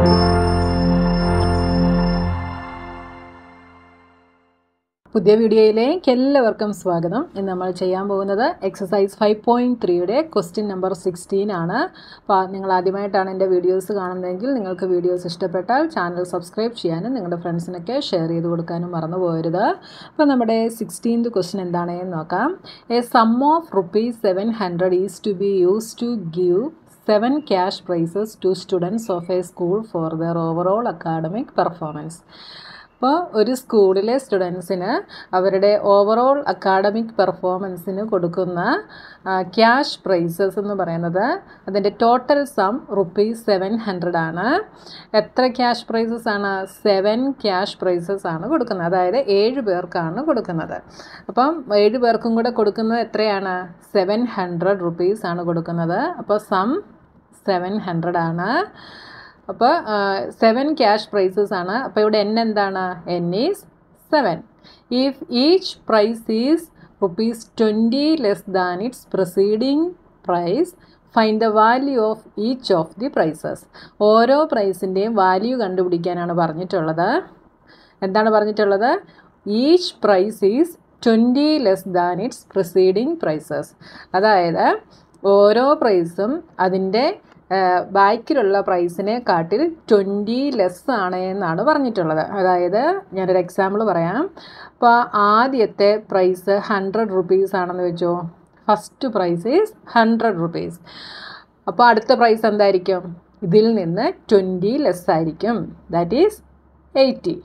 പുതിയ വീഡിയോയിലേക്ക് എല്ലാവർക്കും സ്വാഗതം ഇന്ന് നമ്മൾ ചെയ്യാൻ പോകുന്നത് എക്സസൈസ് ഫൈവ് പോയിൻറ്റ് ത്രീയുടെ ക്വസ്റ്റ്യൻ നമ്പർ സിക്സ്റ്റീൻ ആണ് അപ്പോൾ നിങ്ങൾ ആദ്യമായിട്ടാണ് എൻ്റെ വീഡിയോസ് കാണുന്നതെങ്കിൽ നിങ്ങൾക്ക് വീഡിയോസ് ഇഷ്ടപ്പെട്ടാൽ ചാനൽ സബ്സ്ക്രൈബ് ചെയ്യാനും നിങ്ങളുടെ ഫ്രണ്ട്സിനൊക്കെ ഷെയർ ചെയ്ത് കൊടുക്കാനും മറന്നു പോകരുത് അപ്പോൾ നമ്മുടെ സിക്സ്റ്റീൻത് ക്വസ്റ്റ്യൻ എന്താണെന്ന് നോക്കാം a sum of rupees seven hundred is to be use to give seven cash prizes to students of a school for their overall academic performance അപ്പോൾ ഒരു സ്കൂളിലെ സ്റ്റുഡൻസിന് അവരുടെ ഓവറോൾ അക്കാഡമിക് പെർഫോമൻസിന് കൊടുക്കുന്ന ക്യാഷ് പ്രൈസസ് എന്ന് പറയുന്നത് അതിൻ്റെ total sum rupees seven hundred ആണ് എത്ര ക്യാഷ് പ്രൈസസ് ആണ് സെവൻ ക്യാഷ് പ്രൈസസ് ആണ് കൊടുക്കുന്നത് അതായത് ഏഴ് പേർക്കാണ് കൊടുക്കുന്നത് അപ്പം ഏഴ് പേർക്കും കൂടെ കൊടുക്കുന്നത് എത്രയാണ് സെവൻ ഹൺഡ്രഡ് റുപ്പീസ് ആണ് കൊടുക്കുന്നത് അപ്പോൾ സം സെവൻ ഹൺഡ്രഡ് ആണ് അപ്പോൾ സെവൻ ക്യാഷ് പ്രൈസസ് ആണ് അപ്പോൾ ഇവിടെ എൻ എന്താണ് n is seven if each prize is rupees twenty less than its proceeding prize find the value of each of the prizes ഓരോ പ്രൈസിൻ്റെയും വാല്യൂ കണ്ടുപിടിക്കാനാണ് പറഞ്ഞിട്ടുള്ളത് എന്താണ് പറഞ്ഞിട്ടുള്ളത് each prize is twenty less than its proceeding prizes അതായത് ഓരോ പ്രൈസും അതിൻ്റെ ബാക്കിലുള്ള പ്രൈസിനെ കാട്ടിൽ ട്വൻറ്റി ലെസ് ആണ് എന്നാണ് പറഞ്ഞിട്ടുള്ളത് അതായത് ഞാനൊരു എക്സാമ്പിൾ പറയാം അപ്പോൾ ആദ്യത്തെ പ്രൈസ് ഹൺഡ്രഡ് റുപ്പീസ് ആണെന്ന് വെച്ചോ first prize is hundred rupees അപ്പോൾ അടുത്ത പ്രൈസ് എന്തായിരിക്കും ഇതിൽ നിന്ന് ട്വൻറ്റി ലെസ് ആയിരിക്കും ദാറ്റ് ഈസ് എയ്റ്റി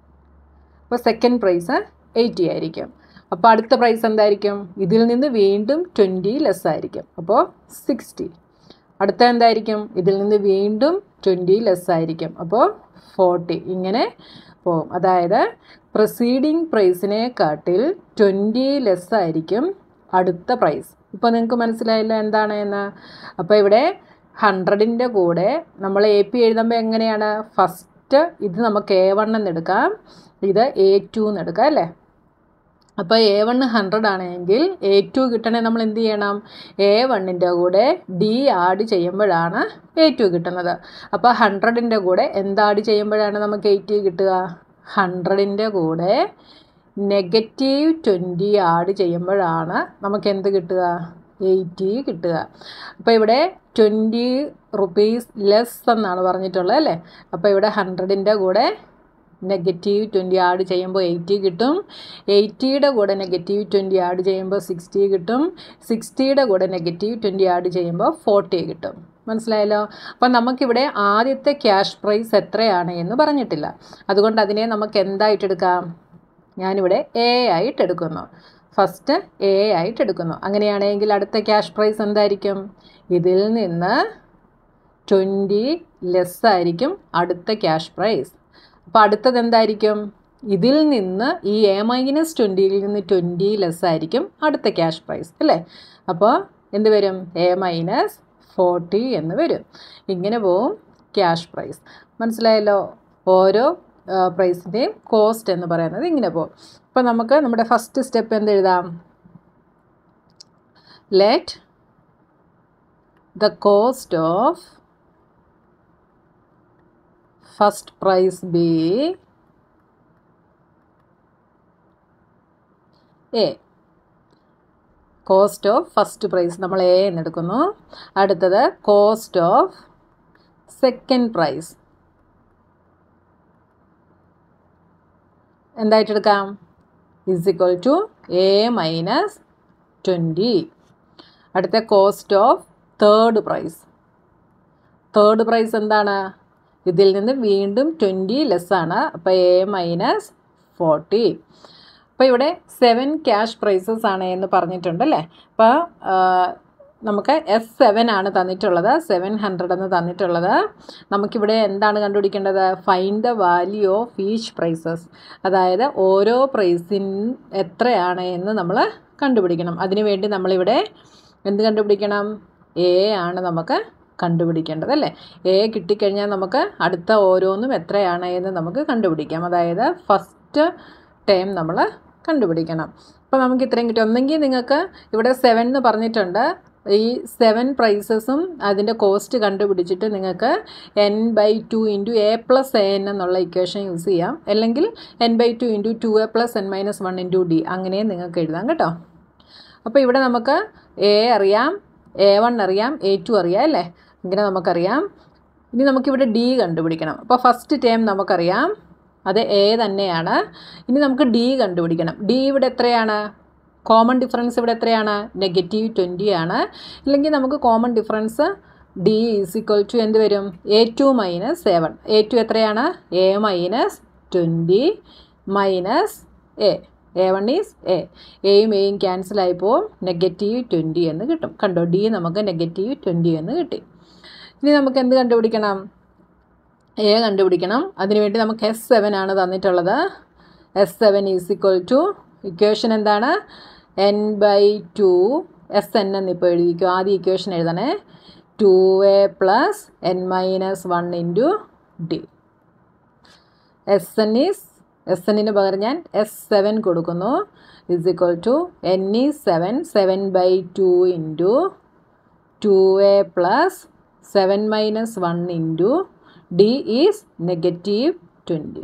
അപ്പോൾ സെക്കൻഡ് പ്രൈസ് എയ്റ്റി ആയിരിക്കും അപ്പോൾ അടുത്ത പ്രൈസ് എന്തായിരിക്കും ഇതിൽ നിന്ന് വീണ്ടും ട്വൻറ്റി ലെസ് ആയിരിക്കും അപ്പോൾ സിക്സ്റ്റി അടുത്ത എന്തായിരിക്കും ഇതിൽ നിന്ന് വീണ്ടും ട്വൻറ്റി ലെസ് ആയിരിക്കും അപ്പോൾ ഫോർട്ടി ഇങ്ങനെ പോകും അതായത് പ്രൊസീഡിങ് പ്രൈസിനെ കാട്ടിൽ ട്വൻറ്റി ലെസ് ആയിരിക്കും അടുത്ത പ്രൈസ് ഇപ്പോൾ നിങ്ങൾക്ക് മനസ്സിലായില്ല എന്താണ് എന്ന് അപ്പോൾ ഇവിടെ ഹൺഡ്രഡിൻ്റെ കൂടെ നമ്മൾ എ പി എഴുതുമ്പോൾ എങ്ങനെയാണ് ഫസ്റ്റ് ഇത് നമുക്ക് എ വൺ എന്ന് എടുക്കാം ഇത് എ ടു എന്ന് എടുക്കാം അല്ലേ അപ്പോൾ എ വൺ ഹൺഡ്രഡ് ആണെങ്കിൽ എ ടു കിട്ടണേ നമ്മൾ എന്ത് ചെയ്യണം എ വണ്ണിൻ്റെ കൂടെ ഡി ആഡ് ചെയ്യുമ്പോഴാണ് എ ടു കിട്ടുന്നത് അപ്പോൾ ഹൺഡ്രഡിൻ്റെ കൂടെ എന്ത് ആഡ് ചെയ്യുമ്പോഴാണ് നമുക്ക് എയ്റ്റി കിട്ടുക ഹൺഡ്രഡിൻ്റെ കൂടെ നെഗറ്റീവ് ട്വൻറ്റി ആഡ് ചെയ്യുമ്പോഴാണ് നമുക്ക് എന്ത് കിട്ടുക എയ്റ്റി കിട്ടുക അപ്പോൾ ഇവിടെ ട്വൻറ്റി റുപ്പീസ് ലെസ് എന്നാണ് പറഞ്ഞിട്ടുള്ളത് അല്ലേ അപ്പോൾ ഇവിടെ ഹൺഡ്രഡിൻ്റെ കൂടെ നെഗറ്റീവ് ട്വൻറ്റി ആഡ് ചെയ്യുമ്പോൾ എയ്റ്റി കിട്ടും എയ്റ്റിയുടെ കൂടെ നെഗറ്റീവ് ട്വൻറ്റി ആഡ് ചെയ്യുമ്പോൾ സിക്സ്റ്റി കിട്ടും സിക്സ്റ്റിയുടെ കൂടെ നെഗറ്റീവ് ട്വൻറ്റി ആഡ് ചെയ്യുമ്പോൾ ഫോർട്ടി കിട്ടും മനസ്സിലായല്ലോ അപ്പം നമുക്കിവിടെ ആദ്യത്തെ ക്യാഷ് പ്രൈസ് എത്രയാണ് എന്ന് പറഞ്ഞിട്ടില്ല അതുകൊണ്ട് അതിനെ നമുക്ക് എന്തായിട്ട് എടുക്കാം ഞാനിവിടെ എ ആയിട്ട് എടുക്കുന്നു ഫസ്റ്റ് എ ആയിട്ട് എടുക്കുന്നു അങ്ങനെയാണെങ്കിൽ അടുത്ത ക്യാഷ് പ്രൈസ് എന്തായിരിക്കും ഇതിൽ നിന്ന് ട്വൻറ്റി ലെസ് ആയിരിക്കും അടുത്ത ക്യാഷ് പ്രൈസ് അപ്പോൾ അടുത്തത് എന്തായിരിക്കും ഇതിൽ നിന്ന് ഈ എ മൈനസ് ട്വൻറ്റിയിൽ നിന്ന് ട്വൻറ്റി ലെസ് ആയിരിക്കും അടുത്ത ക്യാഷ് പ്രൈസ് അല്ലേ അപ്പോൾ എന്ത് വരും എ മൈനസ് ഫോർട്ടി എന്ന് വരും ഇങ്ങനെ പോവും ക്യാഷ് പ്രൈസ് മനസ്സിലായല്ലോ ഓരോ പ്രൈസിൻ്റെയും കോസ്റ്റ് എന്ന് പറയുന്നത് ഇങ്ങനെ പോകും അപ്പോൾ നമുക്ക് നമ്മുടെ ഫസ്റ്റ് സ്റ്റെപ്പ് എന്ത് എഴുതാം let the cost of first prize be a cost of first prize നമ്മൾ എ എന്ന് എടുക്കുന്നു അടുത്തത് കോസ്റ്റ് ഓഫ് സെക്കൻഡ് പ്രൈസ് എന്തായിട്ടെടുക്കാം is equal to a minus twenty അടുത്ത cost of third prize third prize എന്താണ് ഇതിൽ നിന്ന് വീണ്ടും ട്വൻറ്റി ലെസ് ആണ് അപ്പോൾ എ മൈനസ് ഫോർട്ടി അപ്പോൾ ഇവിടെ സെവൻ ക്യാഷ് പ്രൈസസ് ആണ് എന്ന് പറഞ്ഞിട്ടുണ്ട് അല്ലേ അപ്പോൾ നമുക്ക് എസ് സെവൻ ആണ് തന്നിട്ടുള്ളത് സെവൻ ഹൺഡ്രഡ് എന്ന് തന്നിട്ടുള്ളത് നമുക്കിവിടെ എന്താണ് കണ്ടുപിടിക്കേണ്ടത് find the value of each prizes അതായത് ഓരോ പ്രൈസിൻ എത്രയാണ് എന്ന് നമ്മൾ കണ്ടുപിടിക്കണം അതിനുവേണ്ടി നമ്മളിവിടെ എന്ത് കണ്ടുപിടിക്കണം എ ആണ് നമുക്ക് കണ്ടുപിടിക്കേണ്ടത് അല്ലേ എ കിട്ടിക്കഴിഞ്ഞാൽ നമുക്ക് അടുത്ത ഓരോന്നും എത്രയാണ് എന്ന് നമുക്ക് കണ്ടുപിടിക്കാം അതായത് ഫസ്റ്റ് ടേം നമ്മൾ കണ്ടുപിടിക്കണം അപ്പോൾ നമുക്ക് ഇത്രയും കിട്ടി ഒന്നെങ്കിൽ നിങ്ങൾക്ക് ഇവിടെ സെവൻ എന്ന് പറഞ്ഞിട്ടുണ്ട് ഈ സെവൻ പ്രൈസസും അതിൻ്റെ കോസ്റ്റ് കണ്ടുപിടിച്ചിട്ട് നിങ്ങൾക്ക് n by two into a plus a n എന്നുള്ള ഇക്വേഷൻ യൂസ് ചെയ്യാം അല്ലെങ്കിൽ n by two into two a plus n minus one into d അങ്ങനെയും നിങ്ങൾക്ക് എഴുതാം കേട്ടോ അപ്പോൾ ഇവിടെ നമുക്ക് എ അറിയാം എ വൺ അറിയാം എ ടു അറിയാം അല്ലേ ഇങ്ങനെ നമുക്കറിയാം ഇനി നമുക്കിവിടെ ഡി കണ്ടുപിടിക്കണം അപ്പോൾ ഫസ്റ്റ് ടേം നമുക്കറിയാം അത് എ തന്നെയാണ് ഇനി നമുക്ക് ഡി കണ്ടുപിടിക്കണം ഡി ഇവിടെ എത്രയാണ് കോമൺ ഡിഫറൻസ് ഇവിടെ എത്രയാണ് നെഗറ്റീവ് ട്വൻറ്റി ആണ് ഇല്ലെങ്കിൽ നമുക്ക് common difference d is equal to എന്ത് വരും a two minus seven a two എത്രയാണ് a minus twenty minus a a one is a എയും എയും ക്യാൻസൽ ആയിപ്പോൾ നെഗറ്റീവ് ട്വൻറ്റി എന്ന് കിട്ടും കണ്ടോ ഡി നമുക്ക് നെഗറ്റീവ് ട്വൻറ്റി എന്ന് കിട്ടി ഇനി നമുക്ക് എന്ത് കണ്ടുപിടിക്കണം എ കണ്ടുപിടിക്കണം അതിനുവേണ്ടി നമുക്ക് എസ് സെവൻ ആണ് തന്നിട്ടുള്ളത് S seven is equal to equation എന്താണ് n by two S n എന്നിപ്പോൾ എഴുതിക്കും ആദ്യം ഇക്വേഷൻ എഴുതണേ two a plus n minus one into d S n is S എന്നിന് പകരം ഞാൻ എസ് സെവൻ കൊടുക്കുന്നു ഇസ് ഇക്വൽ ടു എൻ ഈ seven seven by two into two a plus seven minus one into d is negative twenty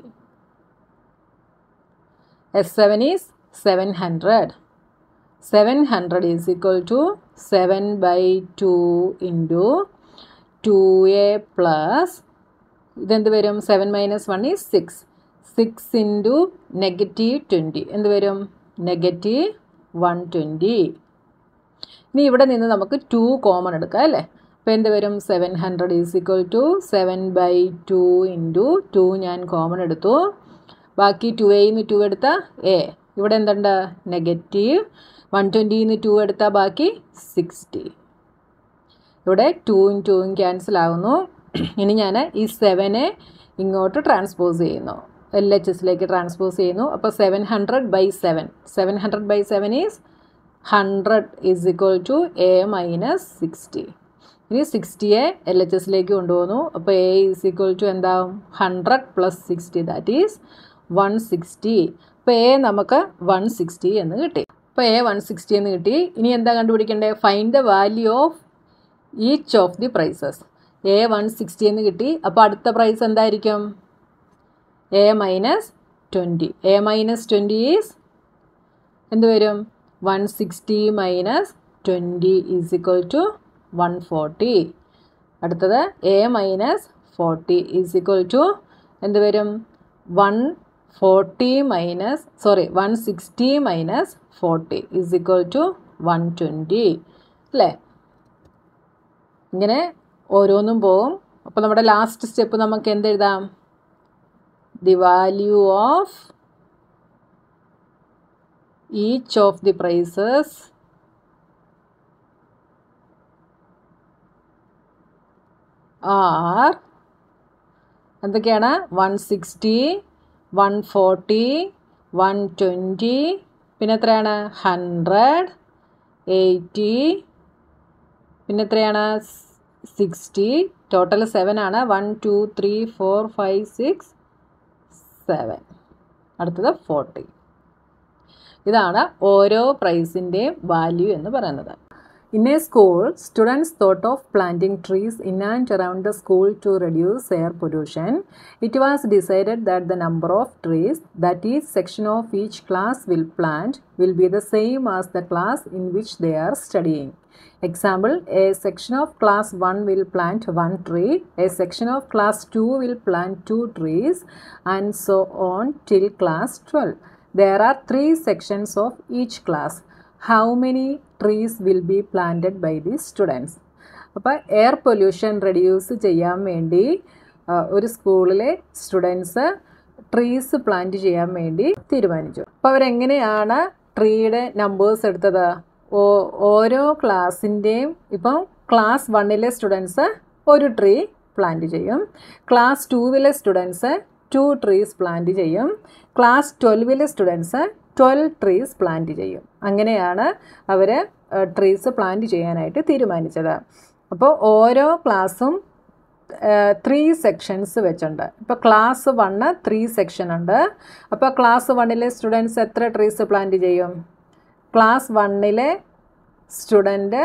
S seven is seven hundred seven hundred is equal to seven by two into two a plus ഇതെന്ത് വരും seven minus one is six six into negative twenty എന്ത് വരും negative one twenty ഇനി ഇവിടെ നിന്ന് നമുക്ക് to common എടുക്കാം അല്ലേ അപ്പോൾ എന്ത് വരും seven hundred is equal to seven by two into two ഞാൻ കോമൺ എടുത്തു ബാക്കി ടു എയിൽ നിന്ന് ടു എടുത്താൽ എ ഇവിടെ എന്തുണ്ട് നെഗറ്റീവ് വൺ ട്വൻറ്റിയിൽ നിന്ന് ടു എടുത്താൽ ബാക്കി സിക്സ്റ്റി ഇവിടെ ടൂവും ടൂവും ക്യാൻസൽ ആകുന്നു ഇനി ഞാൻ ഈ സെവനെ ഇങ്ങോട്ട് ട്രാൻസ്പോസ് ചെയ്യുന്നു എൽ എച്ച് എസിലേക്ക് ട്രാൻസ്പോസ് ചെയ്യുന്നു അപ്പോൾ seven hundred by seven seven hundred by seven is hundred is equal to a minus sixty ഇനി സിക്സ്റ്റിയെ എൽ എച്ച് എസിലേക്ക് കൊണ്ടുപോകുന്നു അപ്പോൾ എ ഈസ് ഈക്വൽ ടു എന്താവും hundred plus sixty that is one sixty അപ്പോൾ എ നമുക്ക് വൺ സിക്സ്റ്റി എന്ന് കിട്ടി അപ്പോൾ എ വൺ സിക്സ്റ്റി എന്ന് കിട്ടി ഇനി എന്താ കണ്ടുപിടിക്കേണ്ടത് find the value of each of the prizes a one sixty എന്ന് കിട്ടി അപ്പോൾ അടുത്ത പ്രൈസ് എന്തായിരിക്കും a minus twenty a minus twenty is എന്ത് വരും one sixty minus twenty is equal to one forty അടുത്തത് a minus forty is equal to എന്ത് വരും one forty minus sorry one sixty minus forty is equal to one twenty അല്ലേ ഇങ്ങനെ ഓരോന്നും പോവും അപ്പോൾ നമ്മുടെ ലാസ്റ്റ് സ്റ്റെപ്പ് നമുക്ക് എന്തെഴുതാം the value of each of the prizes are എന്തൊക്കെയാണ് one sixty one forty one twenty പിന്നെ എത്രയാണ് ഹൺഡ്രഡ് എയ്റ്റി പിന്നെ എത്രയാണ് സിക്സ്റ്റി ടോട്ടൽ സെവൻ ആണ് one two three four five six seven അടുത്തത് ഫോർട്ടി ഇതാണ് ഓരോ പ്രൈസിൻ്റെയും വാല്യൂ എന്ന് പറയുന്നത് In a school, students thought of planting trees in and around the school to reduce air pollution. It was decided that the number of trees that each section of each class will plant will be the same as the class in which they are studying. Example, a section of class 1 will plant one tree, a section of class 2 will plant two trees, and so on till class 12. There are three sections of each class. How many trees will be planted by the students? അപ്പോൾ air pollution reduce ചെയ്യാൻ വേണ്ടി ആ, ഒരു സ്കൂളിലെ students trees plant ചെയ്യാൻ വേണ്ടി തീരുമാനിച്ചു അപ്പോൾ അവരെങ്ങനെയാണ് ട്രീയുടെ നമ്പേഴ്സ് എടുത്തത് ഓ- ഓരോ ക്ലാസ്സിൻ്റെയും ഇപ്പം ക്ലാസ് വണ്ണിലെ സ്റ്റുഡൻസ് ഒരു ട്രീ പ്ലാന്റ് ചെയ്യും ക്ലാസ് ടൂവിലെ സ്റ്റുഡൻസ് ടു ട്രീസ് പ്ലാന്റ് ചെയ്യും ക്ലാസ് ട്വൽവിലെ സ്റ്റുഡൻസ് ട്വൽവ് ട്രീസ് പ്ലാന്റ് ചെയ്യും അങ്ങനെയാണ് അവർ ട്രീസ് പ്ലാന്റ് ചെയ്യാനായിട്ട് തീരുമാനിച്ചത് അപ്പോൾ ഓരോ ക്ലാസ്സും ത്രീ സെക്ഷൻസ് വെച്ചുണ്ട് ഇപ്പോൾ ക്ലാസ് വണ്ണ് ത്രീ സെക്ഷൻ ഉണ്ട് അപ്പോൾ ക്ലാസ് വണ്ണിലെ സ്റ്റുഡൻസ് എത്ര ട്രീസ് പ്ലാന്റ് ചെയ്യും ക്ലാസ് വണ്ണിലെ സ്റ്റുഡൻറ്റ്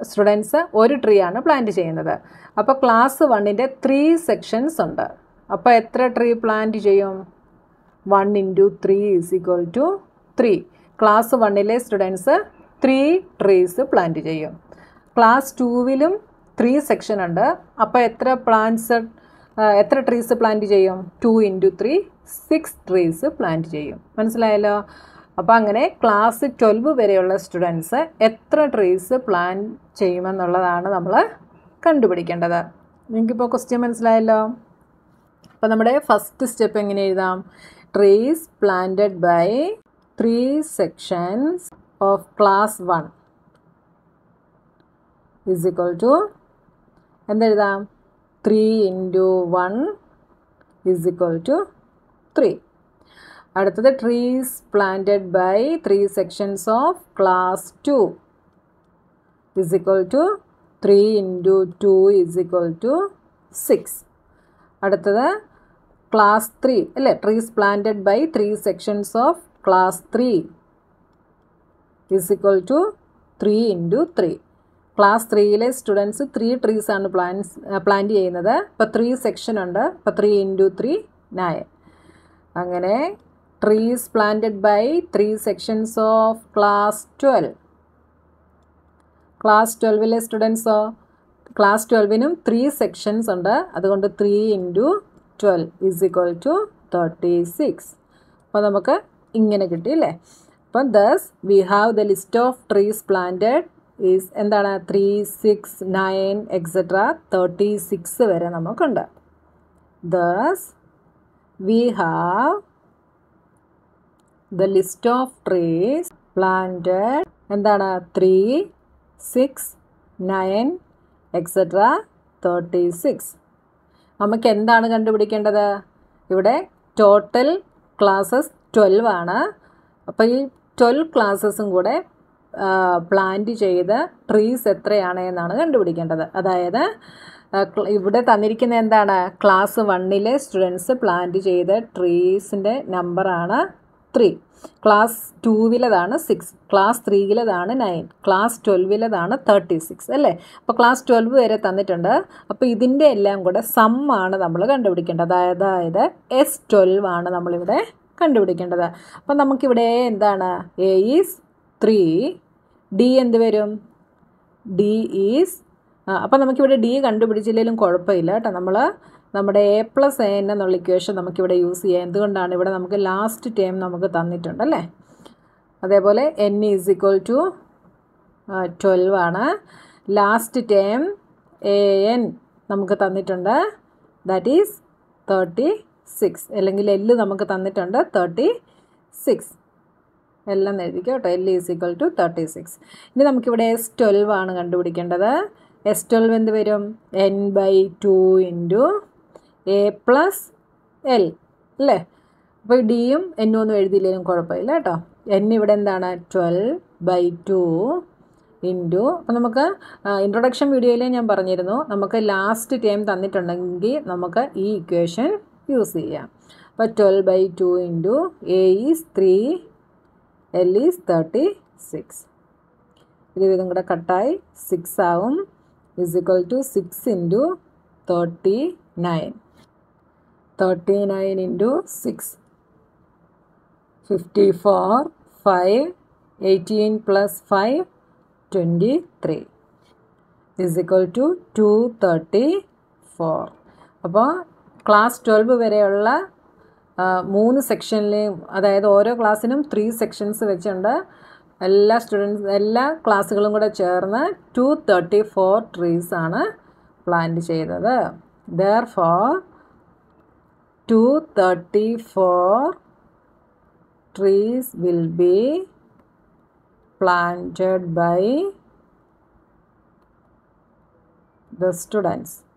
സ്റ്റുഡൻസ് ഒരു ട്രീ ആണ് പ്ലാന്റ് ചെയ്യുന്നത് അപ്പോൾ ക്ലാസ് വണ്ണിൻ്റെ ത്രീ സെക്ഷൻസ് ഉണ്ട് അപ്പോൾ എത്ര ട്രീ പ്ലാന്റ് ചെയ്യും one into three is equal to three class വണ്ണിലെ സ്റ്റുഡൻസ് ത്രീ ട്രീസ് പ്ലാന്റ് ചെയ്യും ക്ലാസ് ടൂവിലും ത്രീ സെക്ഷൻ ഉണ്ട് അപ്പോൾ എത്ര പ്ലാന്റ്സ് എത്ര ട്രീസ് പ്ലാന്റ് ചെയ്യും two into three six trees plant ചെയ്യും മനസ്സിലായല്ലോ അപ്പോൾ അങ്ങനെ ക്ലാസ് ട്വൽവ് വരെയുള്ള സ്റ്റുഡൻസ് എത്ര ട്രീസ് പ്ലാൻ ചെയ്യുമെന്നുള്ളതാണ് നമ്മൾ കണ്ടുപിടിക്കേണ്ടത് നിങ്ങൾക്കിപ്പോൾ ക്വസ്റ്റ്യൻ മനസ്സിലായല്ലോ അപ്പോൾ നമ്മുടെ ഫസ്റ്റ് സ്റ്റെപ്പ് എങ്ങനെ എഴുതാം trees planted by three sections of class one is equal to എന്തെഴുതാം three into one is equal to three അടുത്തത് trees planted by three sections of class two is equal to three into two is equal to six അടുത്തത് class three അല്ലേ trees planted by three sections of class three is equal to three into three class ത്രീയിലെ students three trees ആണ് plans plant ചെയ്യുന്നത് അപ്പോൾ three section ഉണ്ട് അപ്പോൾ three into three nine അങ്ങനെ trees planted by three sections of class twelve class ട്വൽവിലെ സ്റ്റുഡൻസോ class ട്വൽവിനും ത്രീ സെക്ഷൻസ് ഉണ്ട് അതുകൊണ്ട് three into twelve is equal to thirty six അപ്പോൾ നമുക്ക് ഇങ്ങനെ കിട്ടി അല്ലേ അപ്പം thus we have the list of trees planted is എന്താണ് three six nine etcetera thirty six വരെ നമുക്കുണ്ട് thus we have the list of trees planted എന്താണ് three six nine etcetera thirty six നമുക്ക് എന്താണ് കണ്ടുപിടിക്കേണ്ടത് ഇവിടെ ടോട്ടൽ ക്ലാസ്സസ് ട്വൽവ് ആണ് അപ്പോൾ ഈ ട്വൽവ് ക്ലാസ്സസും കൂടെ പ്ലാന്റ് ചെയ്ത് ട്രീസ് എത്രയാണ് എന്നാണ് കണ്ടുപിടിക്കേണ്ടത് അതായത് ഇവിടെ തന്നിരിക്കുന്ന എന്താണ് ക്ലാസ് വണ്ണിലെ സ്റ്റുഡൻസ് പ്ലാന്റ് ചെയ്ത ട്രീസിൻ്റെ നമ്പറാണ് ത്രീ ക്ലാസ് ടൂവിലതാണ് സിക്സ് ക്ലാസ് ത്രീയിലതാണ് നയൻ ക്ലാസ് ട്വൽവിലതാണ് തേർട്ടി സിക്സ് അല്ലേ അപ്പോൾ ക്ലാസ് ട്വൽവ് വരെ തന്നിട്ടുണ്ട് അപ്പോൾ ഇതിൻ്റെ എല്ലാം കൂടെ സം ആണ് നമ്മൾ കണ്ടുപിടിക്കേണ്ടത് അതായത് എസ് ട്വൽവ് ആണ് നമ്മളിവിടെ കണ്ടുപിടിക്കേണ്ടത് അപ്പം നമുക്കിവിടെ എന്താണ് എ ഈസ് ത്രീ ഡി എന്ത് വരും ഡി ഈസ് അപ്പം നമുക്കിവിടെ ഡി കണ്ടുപിടിച്ചില്ലെങ്കിലും കുഴപ്പമില്ല കേട്ടോ നമ്മൾ നമ്മുടെ എ പ്ലസ് എ എൻ എന്നുള്ള ഇക്വേഷൻ നമുക്കിവിടെ യൂസ് ചെയ്യാം എന്തുകൊണ്ടാണ് ഇവിടെ നമുക്ക് ലാസ്റ്റ് ടേം നമുക്ക് തന്നിട്ടുണ്ട് അല്ലേ അതേപോലെ n is equal to twelve ആണ് ലാസ്റ്റ് ടേം എ എൻ നമുക്ക് തന്നിട്ടുണ്ട് ദാറ്റ് ഈസ് തേർട്ടി സിക്സ് അല്ലെങ്കിൽ എല്ല് നമുക്ക് തന്നിട്ടുണ്ട് തേർട്ടി സിക്സ് എല്ലാം എഴുതിക്കോ കേട്ടോ l is equal to thirty six ഇനി നമുക്കിവിടെ എസ് ട്വൽവ് ആണ് കണ്ടുപിടിക്കേണ്ടത് എസ് ട്വൽവ് എന്ത് വരും n by two into a plus l അല്ലേ അപ്പോൾ ഡിയും എന്നും ഒന്നും എഴുതിയില്ലെങ്കിലും കുഴപ്പമില്ല കേട്ടോ എൻ ഇവിടെ എന്താണ് ട്വൽവ് ബൈ ടു ഇൻറ്റു അപ്പോൾ നമുക്ക് ഇൻട്രൊഡക്ഷൻ വീഡിയോയിലേ ഞാൻ പറഞ്ഞിരുന്നു നമുക്ക് ലാസ്റ്റ് ടൈം തന്നിട്ടുണ്ടെങ്കിൽ നമുക്ക് ഈ ഇക്വേഷൻ യൂസ് ചെയ്യാം അപ്പോൾ twelve by two into a is three l is thirty six ഇത് ഇതും കൂടെ കട്ടായി സിക്സ് ആവും is equal to six into thirty nine thirty nine into six fifty four five eighteen plus five twenty three is equal to two thirty four അപ്പോൾ ക്ലാസ് twelve വരെയുള്ള മൂന്ന് സെക്ഷനിലെയും അതായത് ഓരോ ക്ലാസ്സിനും ത്രീ സെക്ഷൻസ് വെച്ചുണ്ട് എല്ലാ സ്റ്റുഡൻസ് എല്ലാ ക്ലാസ്സുകളും കൂടെ ചേർന്ന് ടു തേർട്ടി ഫോർ ട്രീസ് ആണ് പ്ലാന്റ് ചെയ്തത് therefore two thirty four trees will be planted by the students